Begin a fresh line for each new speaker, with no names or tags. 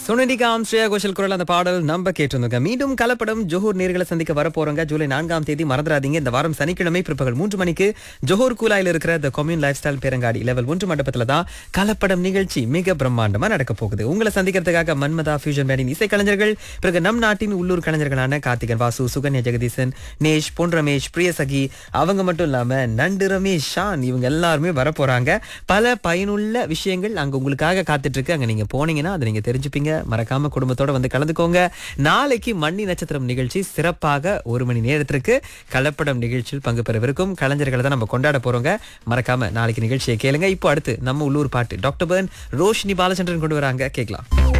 சுனதிகாம் ஸ்ரேயா கோஷல் குரல் அந்த பாடல் நம்ம கேட்டிருந்தோங்க மீண்டும் கலப்படம் ஜோஹூர் நேர்களை சந்திக்க வரப்போறோங்க ஜூலை நான்காம் தேதி மறந்துடாதீங்க இந்த வாரம் சனிக்கிழமை பிற்பகல் மூன்று மணிக்கு ஜோஹூர் கூலாயில் இருக்கிற த கொம்யூன் லைஃப் ஸ்டைல் பேரங்காடி லெவல் ஒன்று மண்டபத்துல தான் கலப்படம் நிகழ்ச்சி மிக பிரம்மாண்டமா நடக்க போகுது உங்களை சந்திக்கிறதுக்காக மன்மதா ஃபியூஷன் பேண்டின் இசை கலைஞர்கள் பிறகு நம் நாட்டின் உள்ளூர் கலைஞர்களான கார்த்திகன் வாசு சுகன்யா ஜெகதீசன் நேஷ் பொன் ரமேஷ் பிரியசகி அவங்க மட்டும் இல்லாம நண்டு ரமேஷ் ஷான் இவங்க எல்லாருமே வரப்போறாங்க பல பயனுள்ள விஷயங்கள் அங்க உங்களுக்காக காத்துட்டு இருக்கு அங்க நீங்க போனீங்கன்னா அதை நீங்க தெரிஞ்சுப்பீங்க மறக்காம குடும்பத்தோட வந்து கலந்துக்கோங்க நாளைக்கு மண்ணி நட்சத்திரம் நிகழ்ச்சி சிறப்பாக ஒரு மணி நேரத்திற்கு கலப்படம் நிகழ்ச்சியில் பங்கு பெறவிருக்கும் கலைஞர்களை தான் நம்ம கொண்டாட போறோங்க மறக்காம நாளைக்கு நிகழ்ச்சியை கேளுங்க இப்போ அடுத்து நம்ம உள்ளூர் பாட்டு டாக்டர் பர்ன் ரோஷினி பாலச்சந்திரன் கொண்டு வராங்க கேட்கலாம்